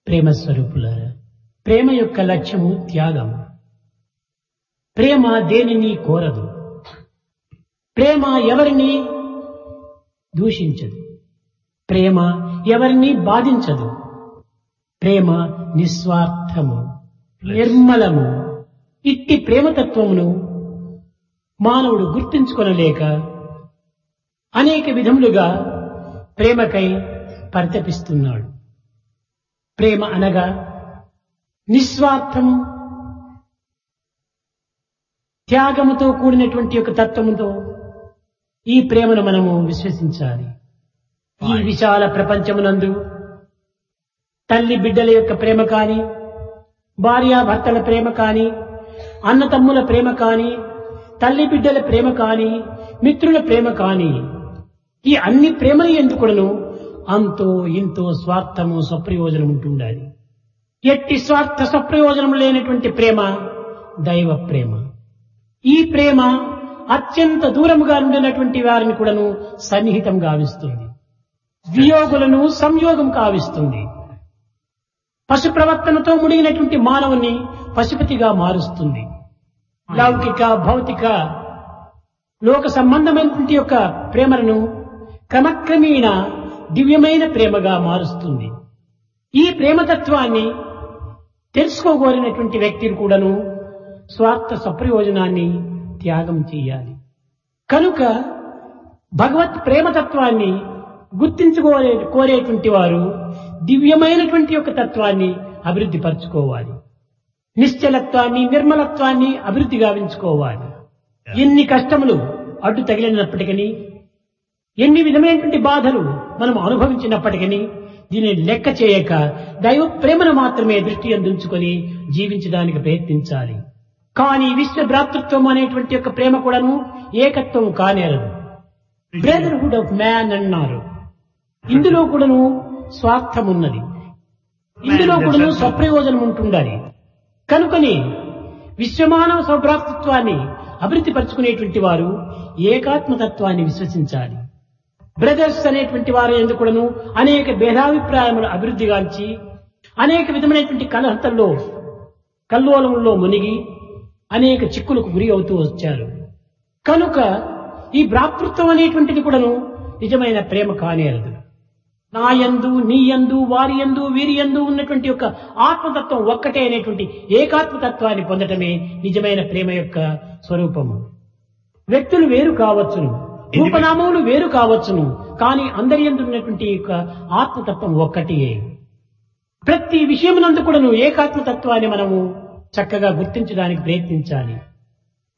ప్రేమ స్వరూపులారా ప్రేమ యొక్క లక్ష్యము త్యాగం ప్రేమ దేనిని కోరదు ప్రేమ ఎవరిని దూషించదు ప్రేమ ఎవరిని బాధించదు ప్రేమ నిస్వార్థము నిర్మలము ఇట్టి ప్రేమతత్వమును మానవుడు గుర్తించుకొనలేక అనేక విధములుగా ప్రేమకై పరితపిస్తున్నాడు ప్రేమ అనగా నిస్వార్థము త్యాగముతో కూడినటువంటి యొక్క తత్వముతో ఈ ప్రేమను మనము విశ్వసించాలి ఈ విశాల ప్రపంచమునందు తల్లి బిడ్డల యొక్క ప్రేమ కాని భార్యాభర్తల ప్రేమ కాని అన్నతమ్ముల ప్రేమ కాని తల్లి బిడ్డల ప్రేమ కాని మిత్రుల ప్రేమ కాని ఈ అన్ని ప్రేమలు ఎందుకును అంతో ఇంతో స్వార్థము స్వప్రయోజనం ఉంటుండాలి ఎట్టి స్వార్థ స్వప్రయోజనం లేనటువంటి ప్రేమ దైవ ప్రేమ ఈ ప్రేమ అత్యంత దూరముగా ఉండినటువంటి వారిని కూడాను సన్నిహితం గావిస్తుంది వియోగులను సంయోగం కావిస్తుంది పశు ప్రవర్తనతో ముడిగినటువంటి మానవుని పశుపతిగా మారుస్తుంది లౌకిక భౌతిక లోక సంబంధమైనటువంటి యొక్క ప్రేమలను క్రమక్రమేణ దివ్యమైన ప్రేమగా మారుస్తుంది ఈ ప్రేమతత్వాన్ని తెలుసుకోగోరినటువంటి వ్యక్తిని కూడాను స్వార్థ సప్రయోజనాన్ని త్యాగం చేయాలి కనుక భగవత్ ప్రేమతత్వాన్ని గుర్తించుకోలే కోరేటువంటి వారు దివ్యమైనటువంటి యొక్క తత్వాన్ని అభివృద్ధి పరచుకోవాలి నిశ్చలత్వాన్ని నిర్మలత్వాన్ని అభివృద్ధి గావించుకోవాలి ఎన్ని కష్టములు అడ్డు తగిలినప్పటికీ ఎన్ని విధమైనటువంటి బాధలు మనం అనుభవించినప్పటికీ దీనిని లెక్క చేయక దైవ ప్రేమను మాత్రమే దృష్టి అందించుకొని జీవించడానికి ప్రయత్నించాలి కానీ విశ్వ భ్రాతృత్వం అనేటువంటి యొక్క ప్రేమ కూడాను ఏకత్వం కానేరదు బ్రదర్హుడ్ ఆఫ్ మ్యాన్ అన్నారు ఇందులో కూడాను స్వార్థం ఉన్నది ఇందులో కూడాను స్వప్రయోజనం ఉంటుండాలి కనుకని విశ్వమానవ సౌభ్రాతృత్వాన్ని అభివృద్ధి పరుచుకునేటువంటి వారు ఏకాత్మతత్వాన్ని విశ్వసించాలి బ్రదర్స్ అనేటువంటి వారు ఎందుకును అనేక భేదాభిప్రాయములు అభివృద్ధిగాంచి అనేక విధమైనటువంటి కలహంతల్లో కల్లోలంలో మునిగి అనేక చిక్కులకు గురి అవుతూ వచ్చారు కనుక ఈ భ్రాతృత్వం అనేటువంటిది కూడాను నిజమైన ప్రేమ కానేరదు నా యందు నీ యందు వారి యందు వీరి యందు ఉన్నటువంటి యొక్క ఆత్మతత్వం ఒక్కటే అనేటువంటి ఏకాత్మతత్వాన్ని పొందటమే నిజమైన ప్రేమ యొక్క స్వరూపము వ్యక్తులు వేరు కావచ్చును రూపనామములు వేరు కావచ్చును కానీ అందరి యందు ఉన్నటువంటి యొక్క ఆత్మతత్వం ఒక్కటియే ప్రతి విషయమునందు కూడాను ఏకాత్మతత్వాన్ని మనము చక్కగా గుర్తించడానికి ప్రయత్నించాలి